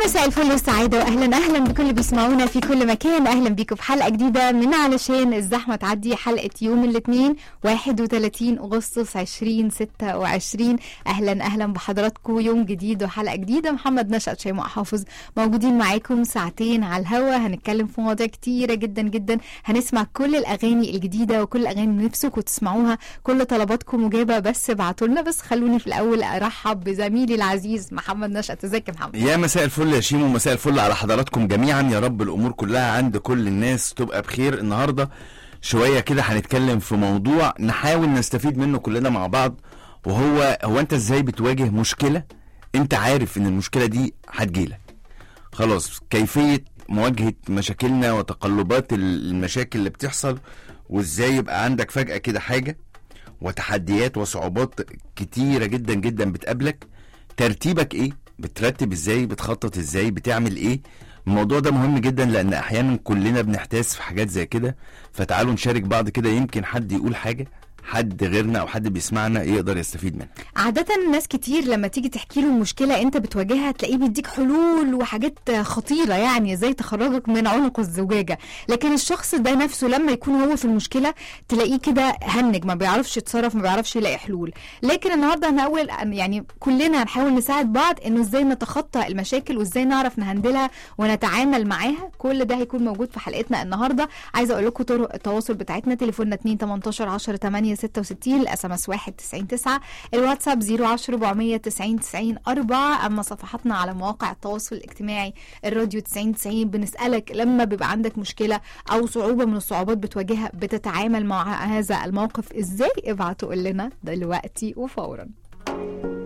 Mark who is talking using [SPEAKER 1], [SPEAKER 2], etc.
[SPEAKER 1] مساء الفل والسعادة واهلا اهلا بكل اللي بيسمعونا في كل مكان اهلا بيكم في حلقة جديدة من علشان الزحمة تعدي حلقة يوم الاثنين 31 اغسطس 2026 اهلا اهلا بحضراتكم يوم جديد وحلقة جديدة محمد نشأت شيماء حافظ موجودين معاكم ساعتين على الهوا هنتكلم في مواضيع كتيرة جدا جدا هنسمع كل الاغاني الجديدة وكل الاغاني اللي نفسكم تسمعوها كل طلباتكم مجابة بس ابعتوا لنا بس خلوني في الاول ارحب بزميلي العزيز محمد نشأت ازيك يا محمد
[SPEAKER 2] يا مساء الفل يا شيمو مساء الفل على حضراتكم جميعا يا رب الامور كلها عند كل الناس تبقى بخير النهارده شويه كده هنتكلم في موضوع نحاول نستفيد منه كلنا مع بعض وهو هو انت ازاي بتواجه مشكله انت عارف ان المشكله دي هتجيلك خلاص كيفيه مواجهه مشاكلنا وتقلبات المشاكل اللي بتحصل وازاي يبقى عندك فجاه كده حاجه وتحديات وصعوبات كتيره جدا جدا بتقابلك ترتيبك ايه بترتب ازاي بتخطط ازاي بتعمل ايه الموضوع ده مهم جدا لان احيانا كلنا بنحتاس في حاجات زي كده فتعالوا نشارك بعض كده يمكن حد يقول حاجه حد غيرنا او حد بيسمعنا يقدر يستفيد منها
[SPEAKER 1] عادة ناس كتير لما تيجي تحكي له المشكلة انت بتواجهها تلاقيه بيديك حلول وحاجات خطيرة يعني ازاي تخرجك من عنق الزجاجة لكن الشخص ده نفسه لما يكون هو في المشكلة تلاقيه كده هنج ما بيعرفش يتصرف ما بيعرفش يلاقي حلول لكن النهارده هنحاول يعني كلنا هنحاول نساعد بعض انه ازاي نتخطى المشاكل وازاي نعرف نهندلها ونتعامل معاها كل ده هيكون موجود في حلقتنا النهارده عايزه اقول لكم طرق التواصل بتاعتنا تليفوننا 2 18 10 8 66 الاس ام اس 1 90 9 الواتساب 010 490 90 4 اما صفحاتنا على مواقع التواصل الاجتماعي الراديو 90 90 بنسالك لما بيبقى عندك مشكله او صعوبه من الصعوبات بتواجهها بتتعامل مع هذا الموقف ازاي ابعتوا قول لنا دلوقتي وفورا